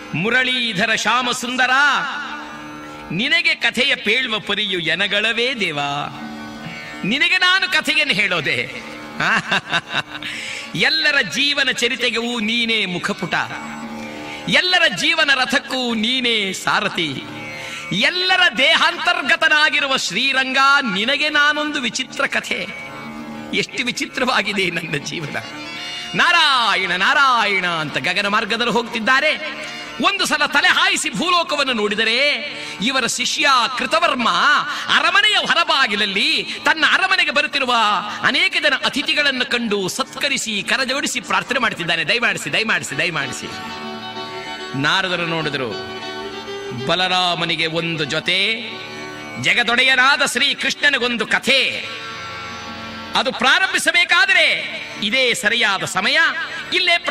ಮುರಳೀಧರ ಶ್ಯಾಮ ಸುಂದರ ನಿನಗೆ ಕಥೆಯ ಪೇಳುವ ಪರಿಯು ಎನಗಳವೇ ದೇವಾ ನಿನಗೆ ನಾನು ಕಥೆಯನ್ನು ಹೇಳೋದೆ ಎಲ್ಲರ ಜೀವನ ಚರಿತೆಗೂ ನೀನೇ ಮುಖಪುಟ ಎಲ್ಲರ ಜೀವನ ರಥಕ್ಕೂ ನೀನೇ ಸಾರಥಿ ಎಲ್ಲರ ದೇಹಾಂತರ್ಗತನಾಗಿರುವ ಶ್ರೀರಂಗ ನಿನಗೆ ನಾನೊಂದು ವಿಚಿತ್ರ ಕಥೆ ಎಷ್ಟು ವಿಚಿತ್ರವಾಗಿದೆ ನನ್ನ ಜೀವನ ನಾರಾಯಣ ನಾರಾಯಣ ಅಂತ ಗಗನ ಮಾರ್ಗದಲ್ಲಿ ಹೋಗ್ತಿದ್ದಾರೆ ಒಂದು ಸಲ ತಲೆ ಹಾಯಿಸಿ ಭೂಲೋಕವನ್ನು ನೋಡಿದರೆ ಇವರ ಶಿಷ್ಯ ಕೃತವರ್ಮ ಅರಮನೆಯ ಹೊರಬಾಗಿಲಲ್ಲಿ ತನ್ನ ಅರಮನೆಗೆ ಬರುತ್ತಿರುವ ಅನೇಕ ಜನ ಅತಿಥಿಗಳನ್ನು ಕಂಡು ಸತ್ಕರಿಸಿ ಕರಜೋಡಿಸಿ ಪ್ರಾರ್ಥನೆ ಮಾಡ್ತಿದ್ದಾನೆ ದಯಮಾಡಿಸಿ ದಯಮಾಡಿಸಿ ದಯಮಾಡಿಸಿ ನಾರದರು ನೋಡಿದರು ಬಲರಾಮನಿಗೆ ಒಂದು ಜೊತೆ ಜಗದೊಡೆಯನಾದ ಶ್ರೀ ಕೃಷ್ಣನಿಗೊಂದು ಕಥೆ ಅದು ಪ್ರಾರಂಭಿಸಬೇಕಾದರೆ ಇದೇ ಸರಿಯಾದ ಸಮಯ ಇಲ್ಲೇ